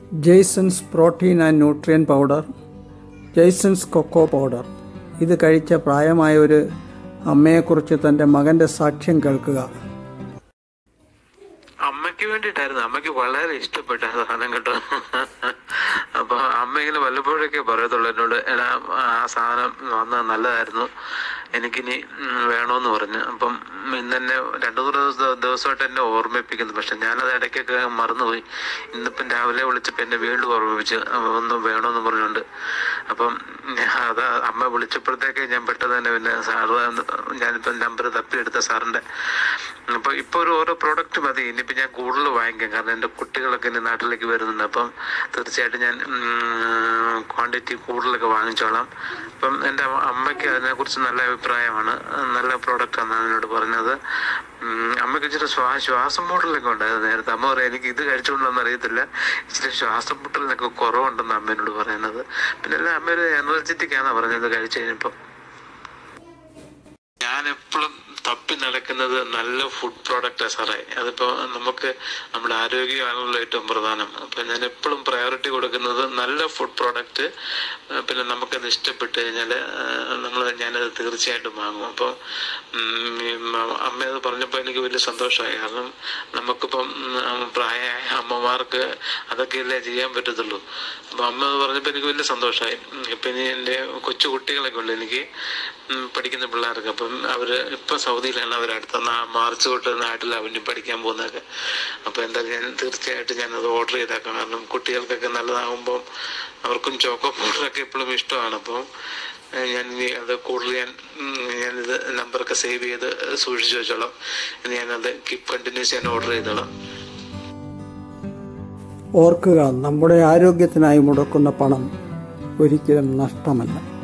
ജെയ്സൺസ് protein and nutrient powder Jaysons cocoa powder ഇത് കഴിച്ച പ്രായമായ ഒരു അമ്മയെക്കുറിച്ച് തൻ്റെ മകൻ്റെ സാക്ഷ്യം കേൾക്കുക അമ്മയ്ക്ക് വേണ്ടിയിട്ടായിരുന്നു അമ്മയ്ക്ക് വളരെ ഇഷ്ടപ്പെട്ട ആ സാധനം കേട്ടോ അപ്പൊ അമ്മ ഇങ്ങനെ വല്ലപ്പോഴൊക്കെ പറയത്തുള്ളൂ എന്നോട് എടാ ആ സാധനം വന്നത് നല്ലതായിരുന്നു എനിക്കിനി ഉം, വേണോന്ന് പറഞ്ഞു അപ്പം ഇന്ന് തന്നെ രണ്ടു മൂന്ന് ദിവസം ദിവസമായിട്ട് എന്നെ ഓർമ്മിപ്പിക്കുന്നു പക്ഷെ ഞാനത് ഇടയ്ക്കൊക്കെ മറന്നുപോയി ഇന്നിപ്പം രാവിലെ വിളിച്ചപ്പോൾ എന്നെ വീണ്ടും ഓർമ്മിപ്പിച്ച് അപ്പൊ ഒന്ന് വേണോന്ന് പറഞ്ഞുകൊണ്ട് അപ്പം ഞാൻ അത് അമ്മ വിളിച്ചപ്പോഴത്തേക്ക് ഞാൻ പെട്ടെന്ന് തന്നെ പിന്നെ സാറ് ഞാനിപ്പം നമ്പർ തപ്പിയെടുത്ത സാറിന്റെ അപ്പൊ ഇപ്പൊ ഒരു ഓരോ പ്രോഡക്റ്റ് മതി ഇനിയിപ്പോ ഞാൻ കൂടുതൽ വാങ്ങിക്കാം കാരണം എന്റെ കുട്ടികളൊക്കെ ഇനി നാട്ടിലേക്ക് വരുന്നുണ്ട് അപ്പം തീർച്ചയായിട്ടും ഞാൻ ക്വാണ്ടിറ്റി കൂടുതലൊക്കെ വാങ്ങിച്ചോളാം അപ്പം എൻ്റെ അമ്മയ്ക്ക് അതിനെക്കുറിച്ച് നല്ല അഭിപ്രായമാണ് നല്ല പ്രോഡക്റ്റ് ആണ് എന്നോട് പറഞ്ഞത് ഉം, അമ്മയ്ക്ക് ഇച്ചിരി ശ്വാ ശ്വാസം മുട്ടലൊക്കെ ഉണ്ടായിരുന്നു നേരത്തെ അമ്മ പറയാം എനിക്ക് ഇത് കഴിച്ചുകൊണ്ടൊന്നും അറിയത്തില്ല ഇച്ചിരി ശ്വാസം മുട്ടലിനൊക്കെ കുറവുണ്ടെന്ന് അമ്മേനോട് പറയുന്നത് പിന്നെ എല്ലാം അമ്മ ഒരു എനർജറ്റിക് ആണെന്നാ പറഞ്ഞത് കഴിച്ചു കഴിഞ്ഞപ്പോൾ ഞാൻ എപ്പോഴും തപ്പി നടക്കുന്നത് നല്ല ഫുഡ് പ്രോഡക്റ്റാണ് സാറേ അതിപ്പോ നമുക്ക് നമ്മുടെ ആരോഗ്യമാണല്ലോ ഏറ്റവും പ്രധാനം അപ്പൊ ഞാൻ എപ്പോഴും പ്രയോറിറ്റി കൊടുക്കുന്നത് നല്ല ഫുഡ് പ്രോഡക്റ്റ് പിന്നെ നമുക്കത് ഇഷ്ടപ്പെട്ട് കഴിഞ്ഞാൽ നമ്മൾ ഞാനത് തീർച്ചയായിട്ടും വാങ്ങും അപ്പോൾ അമ്മ അത് പറഞ്ഞപ്പോൾ എനിക്ക് വലിയ സന്തോഷമായി കാരണം നമുക്കിപ്പം ഉം, പ്രായമായ അമ്മമാർക്ക് അതൊക്കെയല്ലേ ചെയ്യാൻ പറ്റത്തുള്ളൂ അപ്പൊ അമ്മ അത് പറഞ്ഞപ്പോൾ എനിക്ക് വലിയ സന്തോഷമായി ഇപ്പൊ ഇനി എൻ്റെ കൊച്ചു കുട്ടികളൊക്കെ ഉള്ളു എനിക്ക് ഉം, പഠിക്കുന്ന പിള്ളേർക്ക് അപ്പം അവര് ഇപ്പൊ സൗദിയിലാണ് അവർ അടുത്ത നാ- മാർച്ച് തൊട്ട് നാട്ടിൽ അവന് പഠിക്കാൻ പോകുന്നതൊക്കെ അപ്പൊ എന്തായാലും ഞാൻ തീർച്ചയായിട്ടും ഞാനത് ഓർഡർ ചെയ്തേക്കാം കാരണം കുട്ടികൾക്കൊക്കെ നല്ലതാകുമ്പോൾ അവർക്കും ചോക്കോ പൗഡറൊക്കെ എപ്പോഴും ഇഷ്ടമാണ് അപ്പം ഏഹ്, ഞാൻ ഇനി അത് കൂടുതൽ ഞാൻ ഉം, ഞാനിത് നമ്പറൊക്കെ സേവ് ചെയ്ത് സൂക്ഷിച്ചു വെച്ചോളാം ഇനി ഞാനത് കീപ് കണ്ടിന്യൂസ് ഞാൻ ഓർഡർ ചെയ്തോളാം ഓർക്കുക നമ്മുടെ ആരോഗ്യത്തിനായി മുടക്കുന്ന പണം ഒരിക്കലും നഷ്ടമല്ല